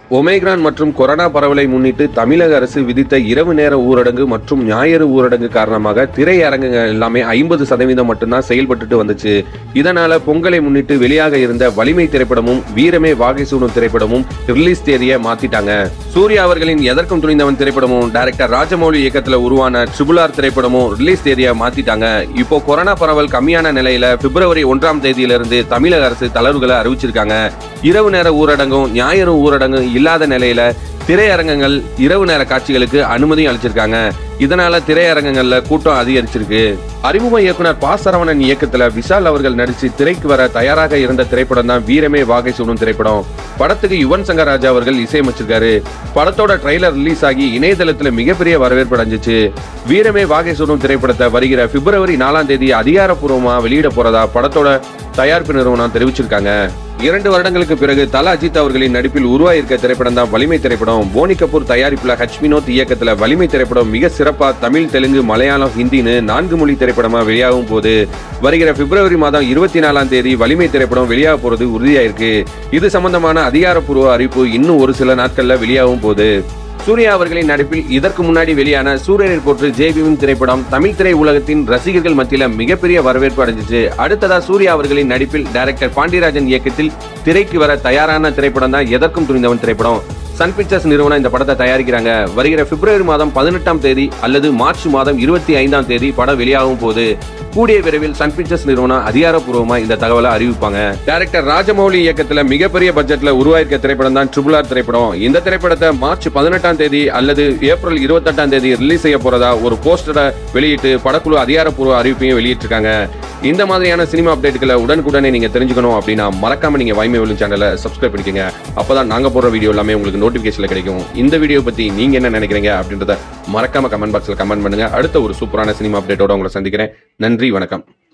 Omicron மற்றும் corona பரவலை முன்னிட்டு தமிழக அரசு விதித்த இரவு நேர ஊரடங்கு மற்றும் ஞாயிறு ஊரடங்கு காரணமாக திரையரங்குகள் எல்லாமே ஐம்பது சதவீதம் மட்டும்தான் செயல்பட்டுட்டு வந்துச்சு இதனால பொங்கலை முன்னிட்டு வெளியாக இருந்த வலிமை திரைப்படமும் வீரமே வாகை சூடும் திரைப்படமும் ரிலீஸ் தேதியை மாத்திட்டாங்க சூர்யா அவர்களின் எதற்கும் துணிந்தவன் திரைப்படமும் டைரக்டர் ராஜமௌலி இயக்கத்துல உருவான ட்ரிபுல் ஆர் திரைப்படமும் ரிலீஸ் தேதியை மாத்திட்டாங்க இப்போ கொரோனா பரவல் கம்மியான நிலையில பிப்ரவரி ஒன்றாம் தேதியிலிருந்து தமிழக அரசு தளர்வுகளை அறிவிச்சிருக்காங்க இரவு நேர ஊரடங்கும் ஞாயிறு ஊரடங்கும் இல்லாத நிலையில திரையரங்கங்கள் இரவு நேர காட்சிகளுக்கு அனுமதி அளிச்சிருக்காங்க இதனால திரையரங்கங்கள்ல கூட்டம் அதிகரிச்சிருக்கு அறிமுக இயக்குனர் பா சரவணன் இயக்கத்துல விஷால் அவர்கள் நடிச்சு திரைக்கு வர தயாராக இருந்த திரைப்படம் தான் வீரமே வாகை சூடும் திரைப்படம் படத்துக்கு யுவன் சங்கர் ராஜா அவர்கள் இசையமைச்சிருக்காரு படத்தோட ட்ரைலர் ரிலீஸ் ஆகி இணையதளத்துல மிகப்பெரிய வரவேற்பு அடைஞ்சிச்சு வீரமே வாகை சூடும் திரைப்படத்தை வருகிற பிப்ரவரி நாலாம் தேதி அதிகாரப்பூர்வமா வெளியிட போறதா படத்தோட தயாரிப்பு நிறுவனம் தெரிவிச்சிருக்காங்க இரண்டு வருடங்களுக்கு பிறகு தல அஜித் அவர்களின் நடிப்பில் உருவாயிருக்க திரைப்படம் தான் வலிமை திரைப்படம் போனி கபூர் தயாரிப்புல ஹச் வினோத் இயக்கத்துல வலிமை திரைப்படம் மிக சிறப்பா தமிழ் தெலுங்கு மலையாளம் ஹிந்தின்னு நான்கு மொழி திரைப்படமா வெளியாகும் போது வருகிற பிப்ரவரி மாதம் இருபத்தி நாலாம் தேதி வலிமை திரைப்படம் வெளியாக போறது உறுதியாயிருக்கு இது சம்பந்தமான அதிகாரப்பூர்வ அறிவிப்பு இன்னும் ஒரு சில நாட்கள்ல வெளியாகும் போது சூர்யா அவர்களின் நடிப்பில் இதற்கு முன்னாடி வெளியான சூரியனை போற்று ஜேபிஎம் திரைப்படம் தமிழ் திரை உலகத்தின் ரசிகர்கள் மத்தியில மிகப்பெரிய வரவேற்பு அடைஞ்சிச்சு அடுத்ததா சூர்யா அவர்களின் நடிப்பில் டைரக்டர் பாண்டியராஜன் இயக்கத்தில் திரைக்கு வர தயாரான திரைப்படம் தான் எதற்கும் துணிந்தவன் திரைப்படம் சன் பிக்சர்ஸ் நிறுவனம் இந்த படத்தை தயாரிக்கிறாங்க வருகிற பிப்ரவரி மாதம் பதினெட்டாம் தேதி அல்லது மார்ச் மாதம் இருபத்தி ஐந்தாம் தேதி படம் வெளியாகும் போது கூடிய விரைவில் சன் பிக்சர்ஸ் நிறுவனம் அதிகாரப்பூர்வமா இந்த தகவலை அறிவிப்பாங்க டைரக்டர் ராஜமௌலி இயக்கத்துல மிகப்பெரிய பட்ஜெட்ல உருவாயிருக்க திரைப்படம் தான் ட்ரிபிள் ஆர் திரைப்படம் இந்த திரைப்படத்தை மார்ச் பதினெட்டாம் தேதி அல்லது ஏப்ரல் இருபத்தெட்டாம் தேதி ரிலீஸ் செய்ய போறதா ஒரு போஸ்டரை வெளியிட்டு படக்குழு அதிகாரப்பூர்வ அறிவிப்பையும் வெளியிட்டிருக்காங்க இந்த மாதிரியான சினிமா அப்டேட்டுகளை உடனுக்குடனே நீங்க தெரிஞ்சுக்கணும் அப்படின்னா மறக்காம நீங்க வைமை விழும் சேனலை சப்ஸ்கிரைப் பண்ணிக்கங்க அப்பதான் நாங்க போடுற வீடியோ எல்லாமே உங்களுக்கு நோட்டிபிகேஷன்ல கிடைக்கும் இந்த வீடியோ பத்தி நீங்க என்ன நினைக்கிறீங்க அப்படின்றத மறக்காம கமெண்ட் பாக்ஸ்ல கமெண்ட் பண்ணுங்க அடுத்த ஒரு சூப்பரான சினிமா அப்டேட்டோட உங்களை சந்திக்கிறேன் நன்றி வணக்கம்